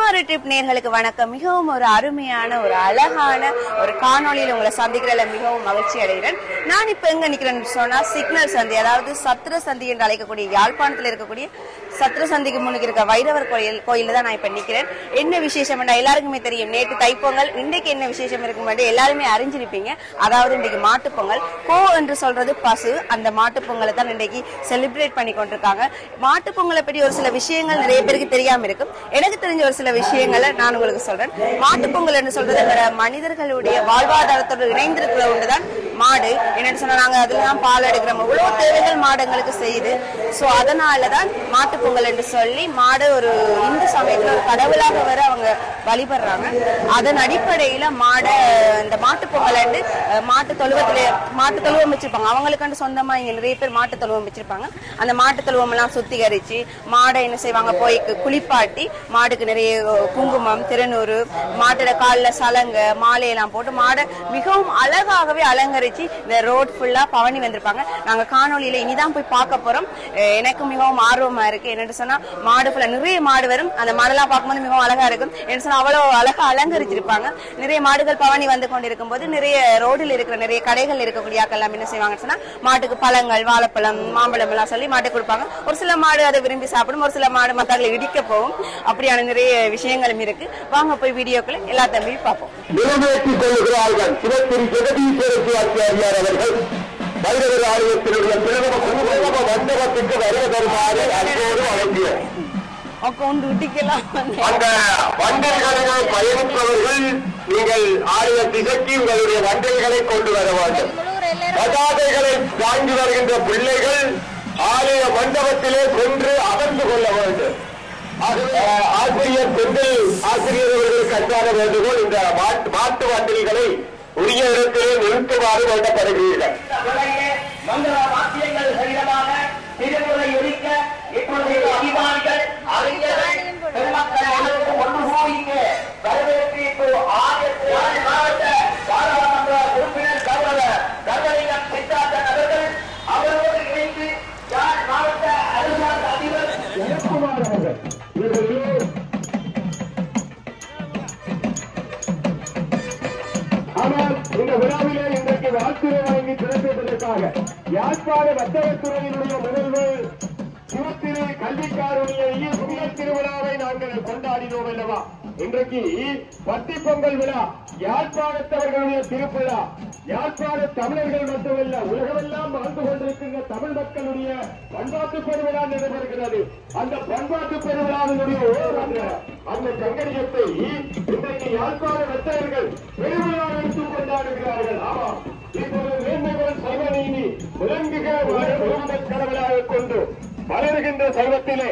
சும்மாறு trip நேர்களுக்கு வணக்கம் மிகவும் ஒரு அருமையான ஒரு அழகான ஒரு காணொளியில் உங்களை சந்திக்கிறதுல மிகவும் மகிழ்ச்சி அடைகிறேன் நான் இப்ப எங்க நிக்கிறேன்னு சொன்னா சிக்னல் சந்தி அதாவது சத்திர சந்தி என்று அழைக்கக்கூடிய யாழ்ப்பாணத்தில் இருக்கக்கூடிய சத்திர சந்திக்கு முன்னுக்கு இருக்க வைரவர் கோயில் கோயில்ல தான் நான் இப்ப நிக்கிறேன் என்ன விசேஷம் எல்லாருக்குமே தெரியும் நேற்று தைப்பொங்கல் இன்றைக்கு என்ன விசேஷம் இருக்கும் எல்லாருமே அறிஞ்சிருப்பீங்க அதாவது இன்றைக்கு மாட்டுப் பொங்கல் கோ என்று சொல்றது பசு அந்த மாட்டுப் பொங்கலை தான் இன்றைக்கு செலிப்ரேட் பண்ணி கொண்டிருக்காங்க மாட்டுப் பொங்கலை பற்றி ஒரு சில விஷயங்கள் நிறைய பேருக்கு தெரியாம இருக்கும் எனக்கு தெரிஞ்ச ஒரு சில விஷயங்களை நான் உங்களுக்கு சொல்றேன் மாட்டுப் பொங்கல் என்று சொல்றது வேற மனிதர்களுடைய வாழ்வாதாரத்தோடு இணைந்திருக்கிற ஒன்றுதான் மாடு என்னன்னு சொன்னா நாங்க அதுல தான் பால் எடுக்கிறோம் இவ்வளவு தேவைகள் மாடுங்களுக்கு செய்யுது சோ அதனாலதான் மாட்டுப் பொங்கல் என்று சொல்லி மாடு ஒரு இந்து சமயத்துல ஒரு கடவுளாக வர அவங்க வழிபடுறாங்க அதன் அடிப்படையில மாடை இந்த மாட்டுப் பொங்கல் அண்டு அஹ், மாட்டு தொழுவத்துல மாட்டு தொழுவம் வச்சிருப்பாங்க அவங்களுக்காண்டு சொந்தமா இங்க நிறைய பேர் மாட்டு தொழுவம் வச்சிருப்பாங்க அந்த மாட்டு தொழுவம் எல்லாம் சுத்திகரிச்சு மாடை என்ன செய்வாங்க போய் கு- குளிப்பாட்டி மாடுக்கு நிறைய அஹ், குங்குமம் திருநூறு மாட்டோட கால்ல சலங்க மாலையெல்லாம் போட்டு மாடை மிகவும் அழகாகவே அலங்கரிச்சு இந்த ரோட் ஃபுல்லா பவனி வந்திருப்பாங்க நாங்க காணொளியில இனிதான் போய் பார்க்க போறோம் அஹ், எனக்கு மிகவும் ஆர்வமா இருக்கு என்னன்னு சொன்னா மாடு ஃபுல்லா நிறைய மாடு வரும் அந்த மாடெல்லாம் பார்க்கும்போது மிகவும் அழகா இருக்கும் என்ன சொன்னா அவ்வளவு அழகா அலங்கரிச்சிருப்பாங்க நிறைய மாடுகள் பவனி வந்து கொண்டிருக்கும் போது நிறைய ரோடில் இருக்கிற நிறைய கடைகள் இருக்கக்கூடிய ஆட்கள் எல்லாம் என்ன செய்வாங்கன்னு சொன்னா மாட்டுக்கு பழங்கள் வாழைப்பழம் மாம்பழம் எல்லாம் சொல்லி மாட்டுக்கு கொடுப்பாங்க ஒரு சில மாடு அதை விரும்பி சாப்பிடும் ஒரு சில மாடு மத்தவங்களை இடிக்க போகும் அப்படியான நிறைய விஷயங்களும் இருக்கு வாங்க போய் வீடியோக்களை எல்லா தம்பியும் பார்ப்போம் நிறைவேற்றிக் கொள்ளுகிறார்கள் சிவத்திரி ஜெகதீஸ்வர சிவாச்சாரியார் அவர்கள் வைரவர் ஆலயத்தினுடைய பிரதம பிரதம மண்டபத்துக்கு வருகை தருமாறு அன்போடு அழைக்கிறேன் கொண்டு இடிக்கலாம் அந்த வண்டல்களிலே பயணிப்பவர்கள் நீங்கள் ஆலய திசைக்கு உங்களுடைய வண்டல்களை கொண்டு வர வேண்டும் பதாதைகளை தாங்கி வருகின்ற பிள்ளைகள் ஆலய மண்டபத்திலே சென்று அமர்ந்து கொள்ள வேண்டும் ஆகவே, ஆசிரியர் பெண்கள் ஆசிரியர் அவர்களுக்கு அன்றாட வேண்டுகோள் இந்த மாட்டு மாட்டு வண்டல்களை உரிய இடத்திலே நிறுத்துமாறு வேண்டப்படுகிறீர்கள் மங்கள வாக்கியங்கள் சகிதமாக திருமுறை ஒழிக்க இப்பொழுது அதிகாரிகள் அறிஞர்கள் பெருமக்கள் அனைவரும் ஒன்று கூடிங்க வரவேற்று இப்போ ஆயிரத்தி மாவட்ட பாராளுமன்ற உறுப்பினர் கௌரவர் கங்கலிங்கம் சித்தார்த்தன் அவர்கள் அவரோடு இணைந்து யாழ் மாவட்ட அரசாங்க அதிபர் ஜெயக்குமார் அவர்கள் இவர்களே ஆனால் இந்த விழாவிலே இன்றைக்கு வாழ்த்துறை வழங்கி சிறப்பிப்பதற்காக யாழ்ப்பாண வர்த்தகத்துறையினுடைய முதல்வர் சிவத்திரு கல்விக்காருடைய புதிய திருவிழாவை நாங்கள் கொண்டாடினோம் அல்லவா இன்றைக்கு பத்தி பொங்கல் விழா யாழ்ப்பாணத்தவர்களுடைய திருவிழா யாழ்ப்பாண தமிழர்கள் மட்டுமல்ல உலகமெல்லாம் வாழ்ந்து கொண்டிருக்கின்ற தமிழ் மக்களுடைய பண்பாட்டு பெருவிழா நடைபெறுகிறது அந்த பண்பாட்டு பெருவிழாவினுடைய ஓராண்டு அந்த கங்கரியத்தை இன்றைக்கு யாழ்ப்பாண வர்த்தகர்கள் பெருவிழா எடுத்துக் கொண்டாடுகிறார்கள் ஆமாம் இப்போது மேன்மைகள் சைவ நீதி விளங்குக முழுவத கடவுளாக கொண்டு வளர்கின்ற சைவத்திலே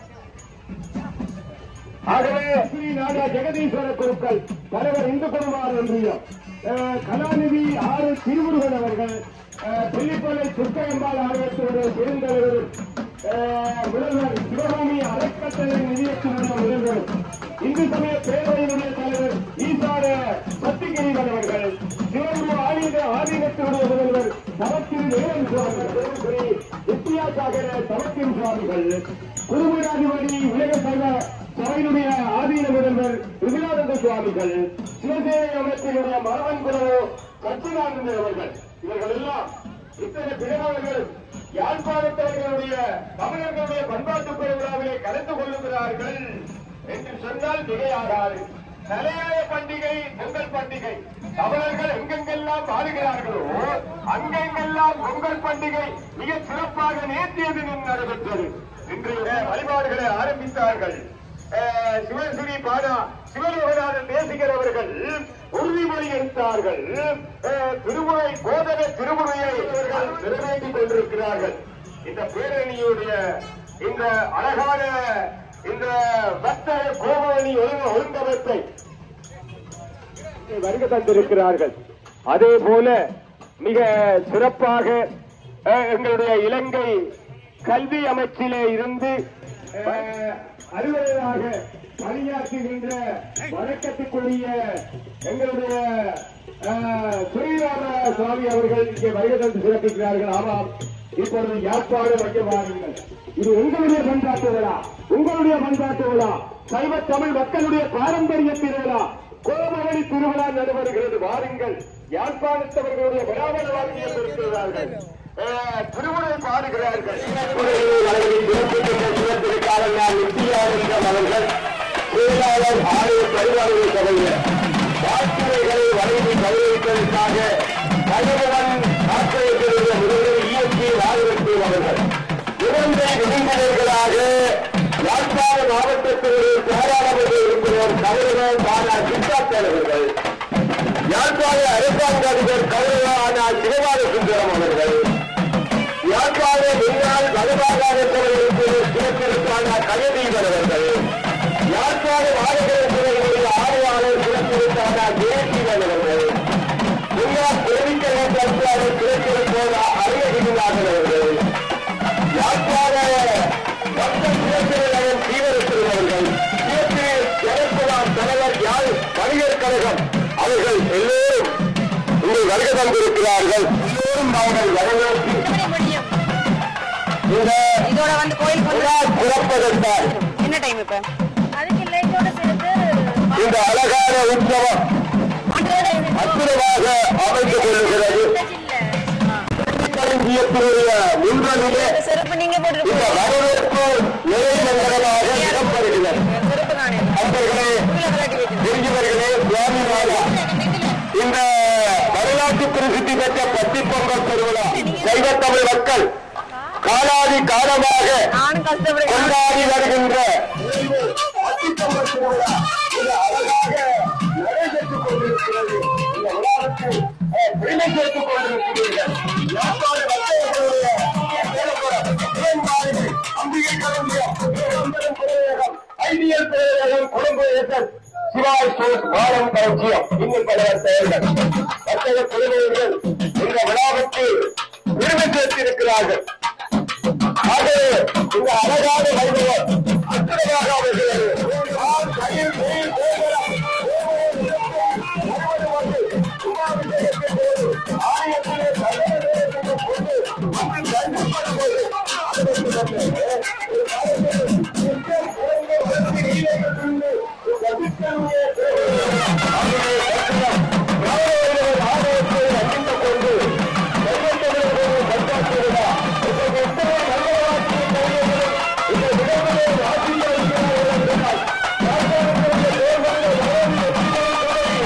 ஆகவே ஸ்ரீ நாடா ஜெகதீஸ்வர குருக்கள் தலைவர் இந்து குருமார் ஒன்றியம் அஹ், கலாநிதி ஆறு திருமுருகன் அவர்கள் அஹ், பிள்ளிப்பள்ளி சுக்கையம்பாள் ஆலயத்தினுடைய பெருந்தலைவர் அஹ், முதல்வர் சிவகாமி அறக்கட்டளை நிதியத்தினுடைய முதல்வர் இந்து சமய பேரவையினுடைய தலைவர் ஈசான சத்திகிரிவன் அவர்கள் சிவகுரு ஆயுத ஆதீனத்தினுடைய முதல்வர் தவத்தின் நேரன் சுவாமிகள் ஸ்ரீ வித்யாசாகர தவத்தின் சுவாமிகள் குருமுராதிபதி உலக சைவ சபையினுடைய ஆதீன முதல்வர் விஜயானந்த சுவாமிகள் சிவசேனை அமைப்பினுடைய மரவன் குலவோ சச்சிதானந்தர் அவர்கள் இவர்கள் எல்லாம் இத்தனை பிறவர்கள் யாழ்ப்பாணத்தவர்களுடைய தமிழர்களுடைய பண்பாட்டு பெருவிழாவிலே கலந்து கொள்ளுகிறார்கள் என்று சொன்னால் மிகையாகாது தலையாய பண்டிகை பொங்கல் பண்டிகை தமிழர்கள் எங்கெங்கெல்லாம் வாழுகிறார்களோ அங்கெங்கெல்லாம் பொங்கல் பண்டிகை மிக சிறப்பாக நேற்றைய தினம் நடைபெற்றது இன்றைய வழிபாடுகளை ஆரம்பித்தார்கள் அஹ், சிவஸ்ரீ பானா சிவலோகநாதன் தேசிகர் அவர்கள் உறுதிமொழி எடுத்தார்கள் அஹ், திருமுறை போதக திருமுறையை அவர்கள் நிறைவேற்றிக் கொண்டிருக்கிறார்கள் இந்த பேரணியுடைய இந்த அழகான இந்த வர்த்தக கோபவணி ஒழுங்க ஒழுங்கமைப்பை வருகை தந்திருக்கிறார்கள் அதே போல மிக சிறப்பாக அஹ், எங்களுடைய இலங்கை கல்வி அமைச்சிலே இருந்து அஹ், அலுவலராக பணியாற்றுகின்ற வழக்கத்துக்குரிய எங்களுடைய அஹ், ஸ்ரீராம சுவாமி அவர்கள் இங்கே வருகை தந்து சிறப்பிக்கிறார்கள் ஆமாம் இப்பொழுது யாழ்ப்பாண வைக்க வாருங்கள் இது உங்களுடைய பண்பாட்டு விழா உங்களுடைய பண்பாட்டு விழா சைவ தமிழ் மக்களுடைய பாரம்பரிய திருவிழா கோமகடி திருவிழா நடைபெறுகிறது வாருங்கள் யாழ்ப்பாணத்தவர்களுடைய விழாவண வாக்கியம் இருக்கிறார்கள் அஹ், திருமுறை பாடுகிறார்கள் அவர்கள் தொழிலாளர் ஆலய பரிவாரங்கள் சபையில் வாக்குகளை வழங்கி பதிலளிப்பதற்காக தலைவன் ஆக்கிரமிப்பிலுள்ள முதல்வர் இயக்கி ராஜலட்சுமி அவர்கள் இரண்டு விதிமுறைகளாக யாழ்ப்பாண மாவட்டத்தினுடைய பாராளுமன்ற உறுப்பினர் கௌரவ தானா சித்தார்த்தன் அவர்கள் யாழ்ப்பாண அரசாங்க அதிபர் கௌரவ ஆனா சிவபால சுந்தரம் அவர்கள் யாழ்ப்பாண முன்னாள் வலுவாக சிறப்பிற்கான கயதீபன் அவர்கள் யாழ்ப்பாண மாநகர சிறைகளுடைய ஆணையாளர் சிறப்பிற்கான தேசிகன் அவர்கள் முன்னாள் தெரிவிக்க பஞ்சாயத்து சிறப்பிற்கான அரியகிரிநாதன் அவர்கள் யாழ்ப்பாண மக்கள் சிறப்பினர் தீவிரத்தில் அவர்கள் சிறப்பிலே ஜெயக்குமார் தலைவர் யாழ் வணிகர் கழகம் அவர்கள் எல்லோரும் இங்கு வருகை தந்திருக்கிறார்கள் எல்லோரும் அவர்கள் வரவேற்று இந்த இதோட வந்து கோயில் கொண்டு விழா சிறப்பதற்காக என்ன டைம் இப்ப அதுக்கு இல்லை இதோட சேர்த்து இந்த அழகான உற்சவம் அற்புதமாக அமைத்துக் கொள்ளுகிறது களஞ்சியத்தினுடைய முன்னணியே செருப்பு நீங்க இந்த போட்டு வரவேற்பு நிலைமண்டலமாக இடம்பெறுகிறது செருப்பு தானே அன்பர்களே பெரியவர்களே சுவாமிமார்கள் இந்த வரலாற்று பிரசித்தி பெற்ற பட்டிப்பொங்கல் திருவிழா சைவத்தமிழ் மக்கள் காலாதி காலமாக நானும் கஷ்டப்படுறேன் கொண்டாடி வருகின்ற பட்டிப்பொங்கல் திருவிழா மிக அழகாக நடைபெற்றுக் கொண்டிருக்கிறது இந்த விழாவுக்கு அஹ், பெருமை சேர்த்துக் கொண்டிருக்கிறீர்கள் யாழ்ப்பாண வர்த்தகர்களுடைய சேலப்புரம், தேன்மாளிகை, அம்பிகை களஞ்சியம், சுந்தரம் பேரகம், ஐடியல் பேரகம், குடும்ப இயக்கம், சிவாய் சோஸ் வாரம் களஞ்சியம் இன்னும் பல பெயர்கள் வர்த்தக குழுவினர்கள் இந்த விழாவுக்கு பெருமை சேர்த்திருக்கிறார்கள் ஆகவே இந்த அழகான வைபவம் அற்புதமாக அமைகிறது ஆண், கையில், கையில், கோபுரம், கோபுரம், வந்து உமாபிஷேகத்தின் போது ஆலயத்திலே சகோதரர்களுக்கு கொண்டு வந்து தரிசிப்பது போது அதற்கு வந்து ஒரு காலத்தில் நிச்சயம் குழந்தை வளர்ச்சி நீலைகள் இருந்து சதிக்கருவே ஆகவே சத்தியம் யாரோருவர் ஆலயத்தை அறிந்து கொண்டு சைவத்தமிழர்களுடைய பஞ்சாயத்து விழா இந்த எத்தனை நல்ல வாக்கிய கலைஞர்கள் இந்த விடவிலே வாக்கிய வைக்கிறார்கள் என்றால் யாழ்ப்பாணத்தினுடைய தேர்தலில் வரவில்லை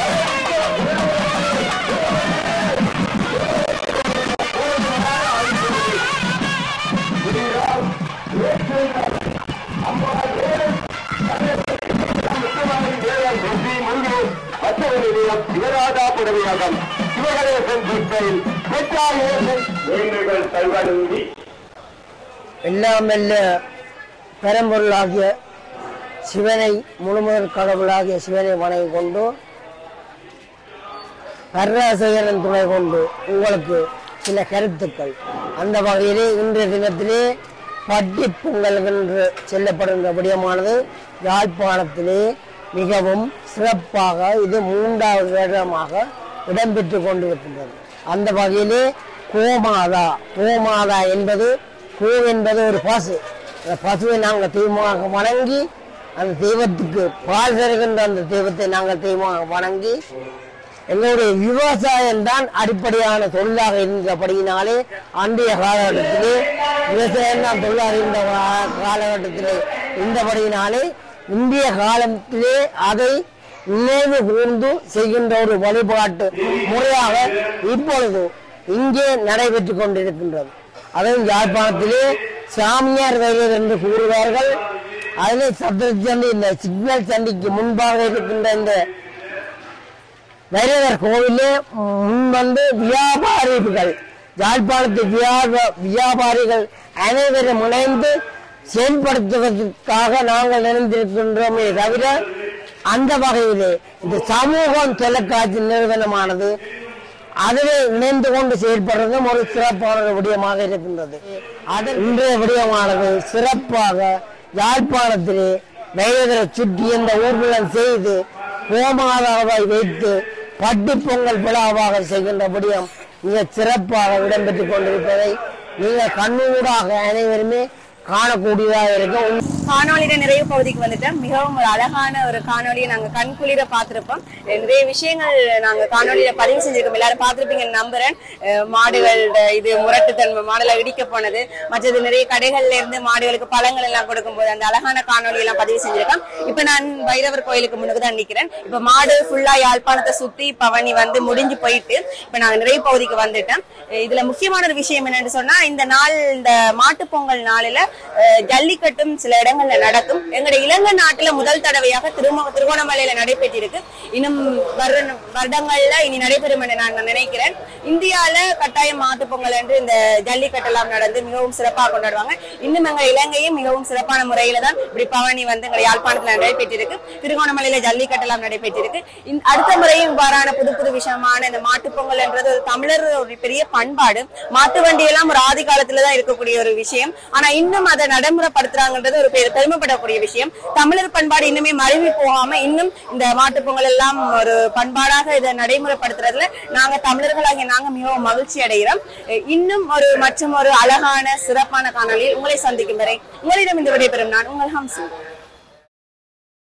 சிவராஜா புடவையகம் சிவகணேசன் சிற்பையில் பெற்றார் வேண்டுகள் தல்வழுங்கி எல்லாம் வெல்ல பெரம்பொருளாகிய சிவனை முழுமுதல் கடவுளாகிய சிவனை வணங்கி கொண்டு கருணாசேகரன் துணை கொண்டு உங்களுக்கு சில கருத்துக்கள் அந்த வகையிலே இன்றைய தினத்திலே பட்டி பொங்கல் என்று செல்லப்படுகின்ற விடயமானது யாழ்ப்பாணத்திலே மிகவும் சிறப்பாக இது மூன்றாவது வருடமாக இடம்பெற்று கொண்டிருக்கின்றது அந்த வகையிலே கோமாதா கோமாதா என்பது கோ என்பது ஒரு பசு அந்த பசுவை நாங்கள் தெய்வமாக வணங்கி அந்த தெய்வத்துக்கு பால் தருகின்ற அந்த தெய்வத்தை நாங்கள் தெய்வமாக வணங்கி எங்களுடைய விவசாயம் தான் அடிப்படையான தொழிலாக இருந்தபடியினாலே அன்றைய காலகட்டத்திலே விவசாயம் தான் தொழிலாக இருந்த கா- காலகட்டத்திலே இருந்தபடியினாலே இந்திய காலத்திலே அதை நினைவு கூர்ந்து செய்கின்ற ஒரு வழிபாட்டு முறையாக இப்பொழுது இங்கே நடைபெற்றுக் கொண்டிருக்கின்றது அதுவும் யாழ்ப்பாணத்திலே சாமியார் வைரர் என்று கூறுவார்கள் அதில் சத்திர சந்தி இந்த சிக்னல் சந்திக்கு முன்பாக இருக்கின்ற இந்த வைரவர் கோவிலே முன் வந்து வியாபாரிகள் யாழ்ப்பாணத்து வியாப- வியாபாரிகள் அனைவரும் இணைந்து செயல்படுத்துவதற்காக நாங்கள் நினைந்திருக்கின்றோமே தவிர அந்த வகையிலே இந்த சமூகம் தொலைக்காட்சி நிறுவனமானது அதிலே இணைந்து கொண்டு செயல்படுறதும் ஒரு சிறப்பான ஒரு விடயமாக இருக்கின்றது அது இன்றைய விடயமானது சிறப்பாக யாழ்ப்பாணத்திலே வைரவரை சுற்றி இந்த ஊர்வலம் செய்து கோமாதாவை வைத்து பட்டு பொங்கல் விழாவாக செய்கின்ற விடயம் மிக சிறப்பாக இடம்பெற்றுக் கொண்டிருப்பதை நீங்க கண்ணூடாக அனைவருமே காணக்கூடியதாக இருக்கும் காணொளியில நிறைய பகுதிக்கு வந்துட்டோம் மிகவும் ஒரு அழகான ஒரு காணொளியை நாங்க கண்குளிர பார்த்திருப்போம் அஹ் நிறைய விஷயங்கள் நாங்க காணொளியில பதிவு செஞ்சிருக்கோம் எல்லாரும் பார்த்திருப்பீங்கன்னு நம்புறேன் அஹ் மாடுகள் இது முரட்டுத்தன்மை மாடுல இடிக்க போனது மற்றது நிறைய கடைகள்ல இருந்து மாடுகளுக்கு பழங்கள் எல்லாம் கொடுக்கும்போது அந்த அழகான காணொளி எல்லாம் பதிவு செஞ்சிருக்கோம் இப்ப நான் பைரவர் கோயிலுக்கு முன்னுக்கு தான் நிக்கிறேன் இப்ப மாடு ஃபுல்லா யாழ்ப்பாணத்தை சுத்தி பவனி வந்து முடிஞ்சு போயிட்டு இப்ப நாங்க நிறைய பகுதிக்கு வந்துட்டோம் அஹ் இதுல முக்கியமான ஒரு விஷயம் என்னன்னு சொன்னா இந்த நாள் இந்த மாட்டுப் பொங்கல் நாளில அஹ் ஜல்லிக்கட்டும் சில இடங்கள்ல நடக்கும் எங்களுடைய இலங்கை நாட்டுல முதல் தடவையாக திரும திருகோணமலையில நடைபெற்றிருக்கு இன்னும் வருட- வருடங்கள்ல இனி நடைபெறும் என நான் நினைக்கிறேன் இந்தியால கட்டாயம் மாட்டுப் பொங்கல் என்று இந்த ஜல்லிக்கட்டு எல்லாம் நடந்து மிகவும் சிறப்பாக கொண்டாடுவாங்க இன்னும் எங்கள் இலங்கையும் மிகவும் சிறப்பான முறையில தான் இப்படி பவனி வந்து எங்கள் யாழ்ப்பாணத்துல நடைபெற்றிருக்கு திருகோணமலையில ஜல்லிக்கட்டு எல்லாம் நடைபெற்றிருக்கு இந்த- அடுத்த முறையும் இவ்வாறான புது புது விஷயமான இந்த மாட்டுப் பொங்கல் என்றது ஒரு தமிழர் ஒரு பெரிய பண்பாடு மாட்டு வண்டி எல்லாம் ஒரு ஆதி காலத்துல தான் இருக்கக்கூடிய ஒரு விஷயம் ஆனா இன்னும் அதை நடைமுறைப்படுத்துறாங்கன்றது ஒரு பெரு- பெருமைப்படக்கூடிய விஷயம் தமிழர் பண்பாடு இன்னுமே மருவி போகாம இன்னும் இந்த மாட்டுப் பொங்கல் எல்லாம் ஒரு பண்பாடாக இதை நடைமுறைப்படுத்துறதுல நாங்க தமிழர்களாகிய நாங்க மிகவும் மகிழ்ச்சி அடைகிறோம் அஹ் இன்னும் ஒரு மற்றும் ஒரு அழகான சிறப்பான காணொளியில் உங்களை சந்திக்கும் வரை உங்களிடம் இந்த விடைபெறும் நான் உங்கள் ஹம்சு